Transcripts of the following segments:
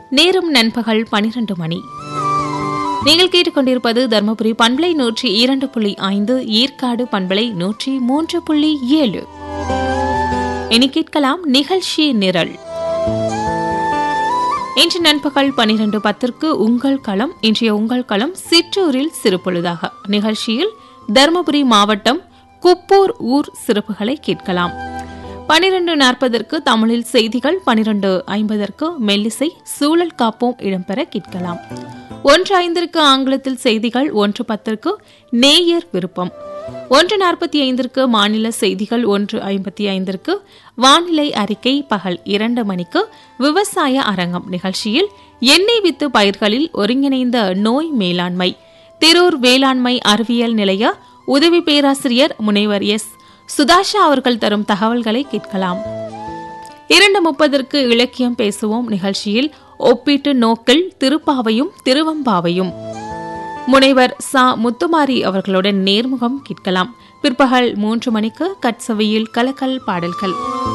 நேரம் நண்பகல் பனிரெண்டு மணி நீங்கள் கேட்டுக்கொண்டிருப்பது தர்மபுரி பண்பலை நூற்றி இரண்டு புள்ளி ஐந்து ஏற்காடு பண்பலை நூற்றி மூன்று புள்ளி ஏழு இனி கேட்கலாம் நிகழ்ச்சி நிரல் இன்று நண்பகல் பனிரெண்டு பத்திற்கு உங்கள் களம் இன்றைய உங்கள் களம் சிற்றூரில் சிறுபொழுதாக நிகழ்ச்சியில் தருமபுரி மாவட்டம் குப்பூர் ஊர் சிறப்புகளை கேட்கலாம் பனிரெண்டு நாற்பதற்கு தமிழில் செய்திகள் பனிரெண்டு ஐம்பதற்கு மெல்லிசை சூழல் காப்போம் இடம்பெற கேட்கலாம் ஒன்று ஐந்திற்கு ஆங்கிலத்தில் செய்திகள் ஒன்று பத்திற்கு நேயர் விருப்பம் ஒன்று நாற்பத்தி ஐந்திற்கு மாநில செய்திகள் ஒன்று ஐம்பத்தி ஐந்திற்கு வானிலை அறிக்கை பகல் இரண்டு மணிக்கு விவசாய அரங்கம் நிகழ்ச்சியில் எண்ணெய் வித்து பயிர்களில் ஒருங்கிணைந்த நோய் மேலாண்மை திரூர் வேளாண்மை அறிவியல் நிலைய உதவி பேராசிரியர் முனைவர் எஸ் சுதாஷா அவர்கள் தரும் தகவல்களை கேட்கலாம் இரண்டு முப்பதற்கு இலக்கியம் பேசுவோம் நிகழ்ச்சியில் ஒப்பீட்டு நோக்கில் திருப்பாவையும் திருவம்பாவையும் முனைவர் சா முத்துமாரி அவர்களுடன் நேர்முகம் கேட்கலாம் பிற்பகல் மூன்று மணிக்கு கட்சவையில் கலக்கல் பாடல்கள்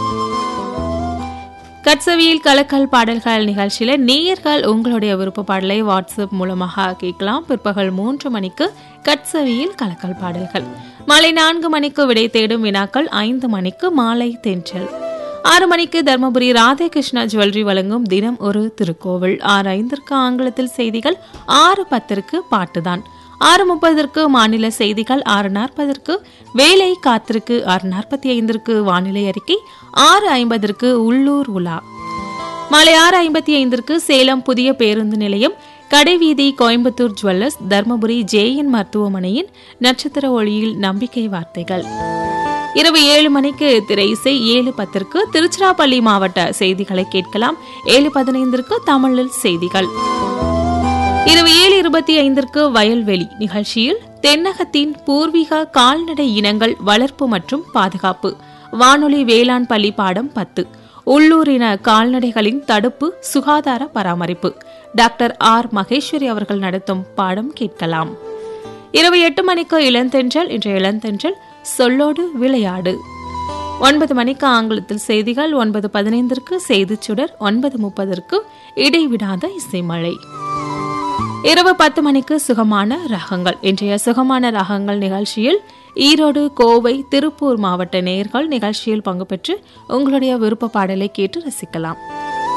கட்சவியில் கலக்கல் பாடல்கள் நிகழ்ச்சியில நேயர்கள் உங்களுடைய விருப்ப பாடலை வாட்ஸ்அப் மூலமாக கேட்கலாம் பிற்பகல் மூன்று மணிக்கு கட்சவியில் கலக்கல் பாடல்கள் மாலை நான்கு மணிக்கு விடை தேடும் வினாக்கள் ஐந்து மணிக்கு மாலை தென்றல் ஆறு மணிக்கு தர்மபுரி ராதேகிருஷ்ணா ஜுவல்லரி வழங்கும் தினம் ஒரு திருக்கோவில் ஆறு ஐந்திற்கு ஆங்கிலத்தில் செய்திகள் ஆறு பத்திற்கு பாட்டுதான் ஆறு முப்பதற்கு மாநில செய்திகள் ஆறு நாற்பதற்கு வேலை காத்திருக்கு ஆறு நாற்பத்தி ஐந்திற்கு வானிலை அறிக்கை ஆறு ஐம்பதற்கு உள்ளூர் உலா மாலை ஆறு ஐம்பத்தி ஐந்திற்கு சேலம் புதிய பேருந்து நிலையம் கடைவீதி கோயம்புத்தூர் ஜுவல்லர்ஸ் தர்மபுரி ஜேஎன் மருத்துவமனையின் நட்சத்திர ஒளியில் நம்பிக்கை வார்த்தைகள் இரவு ஏழு மணிக்கு திரை இசை ஏழு பத்திற்கு திருச்சிராப்பள்ளி மாவட்ட செய்திகளை கேட்கலாம் ஏழு பதினைந்திற்கு தமிழில் செய்திகள் இரவு ஏழு இருபத்தி ஐந்திற்கு வயல்வெளி நிகழ்ச்சியில் தென்னகத்தின் பூர்வீக கால்நடை இனங்கள் வளர்ப்பு மற்றும் பாதுகாப்பு வானொலி வேளாண் பள்ளி பாடம் பத்து உள்ளூரின கால்நடைகளின் தடுப்பு சுகாதார பராமரிப்பு டாக்டர் ஆர் மகேஸ்வரி அவர்கள் நடத்தும் பாடம் கேட்கலாம் இரவு எட்டு மணிக்கு இளந்தென்றல் இன்றைய இளந்தென்றல் சொல்லோடு விளையாடு ஒன்பது மணிக்கு ஆங்கிலத்தில் செய்திகள் ஒன்பது பதினைந்திற்கு செய்திச் சுடர் ஒன்பது முப்பதற்கு இடைவிடாத இசைமழை இரவு பத்து மணிக்கு சுகமான ராகங்கள் இன்றைய சுகமான ராகங்கள் நிகழ்ச்சியில் ஈரோடு கோவை திருப்பூர் மாவட்ட நேயர்கள் நிகழ்ச்சியில் பங்கு பெற்று உங்களுடைய விருப்ப பாடலை கேட்டு ரசிக்கலாம்